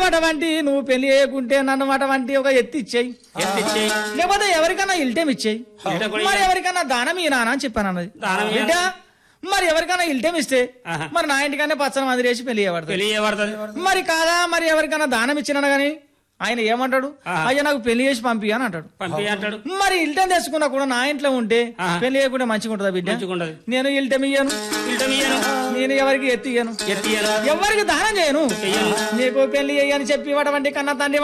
అటువంటి నువ్వు పెళ్లి చేయకుంటే నన్ను అటువంటి ఒక ఎత్తి ఇచ్చేయి ఎత్తిచ్చేయి లేకపోతే ఎవరికైనా ఇల్టెం ఇచ్చేయి ఇల్టెం కూడా మరి ఎవరికైనా దానం ఈ నాన్న అని చెప్పాను అన్నది దానం ఇయ్యనా? బిడ్డ మరి ఎవరికైనా ఇల్టెం ఇస్తే ఆహా. మరి నా ఇంటికన్నా పచ్చని మంది వేసి పెళ్లి చేయబడతాయి పెళ్లి చేయబడుతుంది మరి కాదా మరి ఎవరికైనా దానం ఇచ్చినా గానీ ఆయన ఏమంటాడు ఆహా. అయ్యా నాకు పెళ్లి చేసి పంపి అని అంటాడు పంపి అంటాడు మరి ఇల్టెం తెచ్చుకున్నా కూడా నా ఇంట్లో ఉంటే ఆహా. పెళ్లి చేయకుండా మంచిగా ఉంటుందా బిడ్డ మంచిగుండదు నేను ఇల్టెం ఇయ్యను ఇల్టం ఇయ్యను నేను ఎవరికి ఎత్తియ్యను ఎత్తియ్యను ఎవరికి దానం చేయను చెయ్యను నీకు పెళ్లి అయ్యని చెప్పి వాటి కన్నా తండ్రి